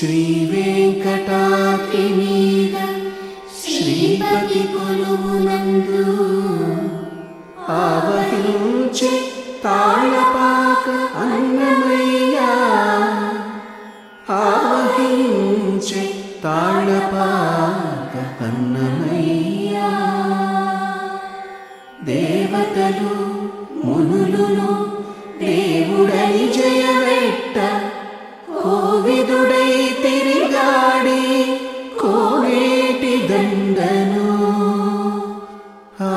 శ్రీ వెంకటాద్రి మీద శ్రీపతి కొలువునందు ఆవహించే తాళపాక అన్నమయ్యా ఆవహించే తాళపాక అన్నమయ్యా దేవతలు మునులును దేవుడని జయవెట్ట కోవిదుడై తిరిగాడి కోనేటి దండను ఆ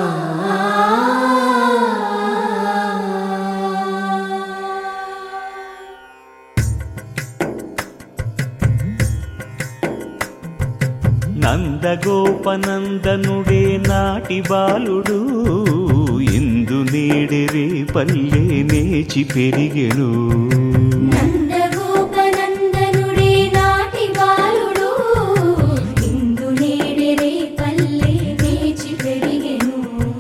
నందగోపనందనుడే నాటి బాలుడు ఇందు నేడిరే పల్లె నేచి పెరిగెను నందగోపనందనుడే నాటి బాలుడు ఇందు నేడెరే పల్లె వేచి పెరిగెను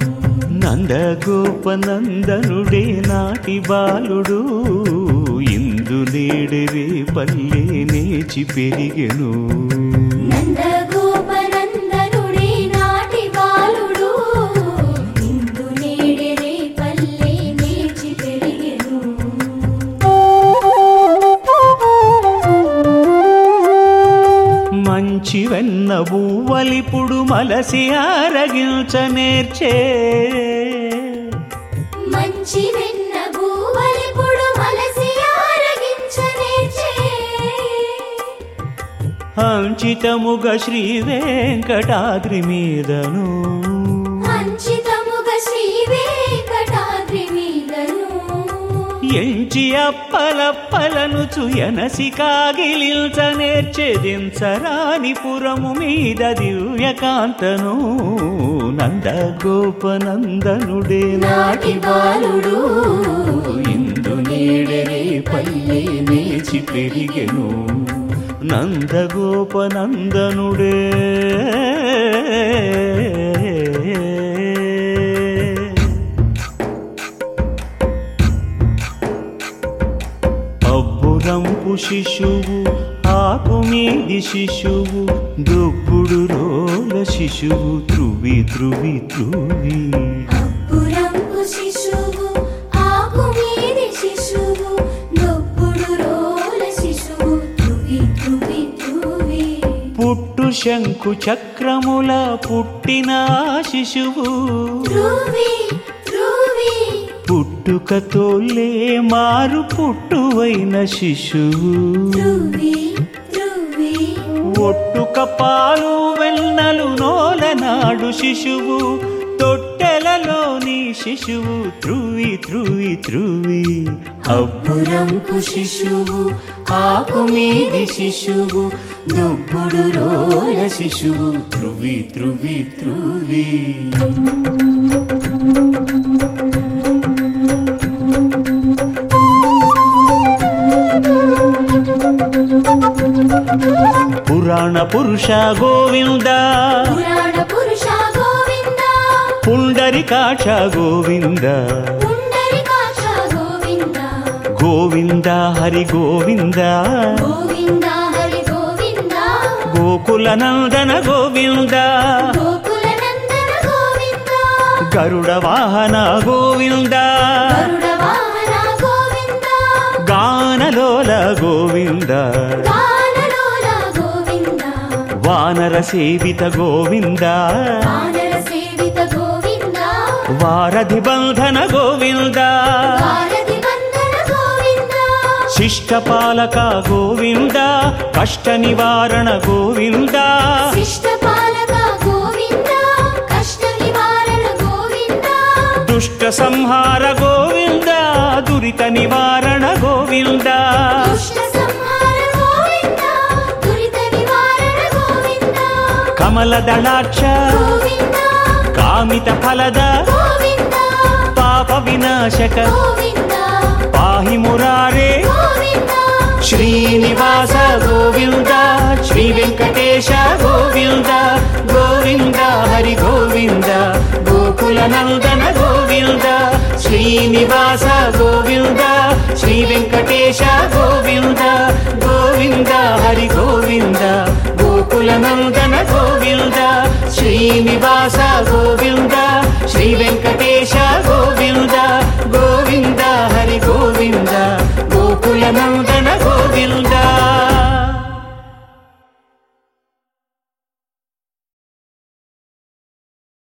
నందగోపనందనుడే నాటి బాలుడు ఇందు నేడిరే పల్లె నేచి పెరిగెను నందగోపనందనుడే నాటి బాలుడు ఇందు నేడెరే పల్లె వేచి పెరిగెను మంచి వెన్న బువ్వలిపుడు మలసి ఆరగించ నేర్చే మంచి వెన్న భూవలిపుడు మలసి ఆరగించనేచే అంచితముగ శ్రీ వెంకటాద్రి మీదను అంచితముగ శ్రీ వెంకటాద్రి మీదను ఎంచి అప్పలప్పలను చుయనసి కాగిలిల్చ నేర్చెదించరాని పురము మీద దివ్యకాంతను నందగోపనందనుడే నాటి బాలుడు ఇందు నేడరే పల్లె నేచి పెరిగెను నందగోపనందనుడే అబ్బురంపు శిశువు ఆకు మీది శిశువు దుబ్బుడు రోల శిశువు త్రువి త్రువి త్రువి అప్పురంపు శిశువు ఆకు మీది శిశువు నొప్పుడు రోల శిశువు తువి తువి తువి పుట్టు శంకు చక్రముల పుట్టిన ఆ శిశువు తువి తువి పుట్టుకతోలే మారు పుట్టువైన శిశువు తువి తువి ఒట్టుక పాలు వెన్నలు నోలనాడు శిశువు తొట్టెలలోని శిశువు త్రువి త్రువి త్రువి అబ్బురంపు శిశువు ఆకు మీది శిశువు దుబ్బుడు రోయ శిశువు త్రువి త్రువి త్రువి పురాణ పురుష గోవింద పురాణ పురుష గోవింద పుండరికాక్ష గోవింద పుండరీకాక్ష గోవింద గోవింద హరి గోవింద గోవింద హరి గోవింద గోకుల నందన గోవింద గోకుల నందన గోవింద గరుడ వాహన గోవింద గరుడ వాహన గోవింద గానలోల గోవింద గానలోల గోవింద వానర సేవిత గోవింద వానర సేవిత గోవింద వారధి బంధన గోవింద భారతి వందన గోవింద శిష్టపాలక గోవింద కష్ట నివారణ గోవింద శిష్ట పాలక గోవింద కష్ట నివారణ గోవింద దుష్ట సంహార గోవింద దురిత నివారణ గోవింద దుష్ట సంహార గోవింద దురిత నివారణ గోవింద కమల దళాక్ష గోవింద కామిత ఫలద గోవింద పాప వినాశక గోవింద పాహి మురారే గోవింద శ్రీనివాస గోవింద శ్రీ వెంకటేశ గోవింద గోవింద హరి గోవింద గోకుల నందన గోవింద శ్రీనివాస గోవింద శ్రీ వెంకటేశ గోవింద గోవింద హరి గోవింద శ్రీనివాస గోవింద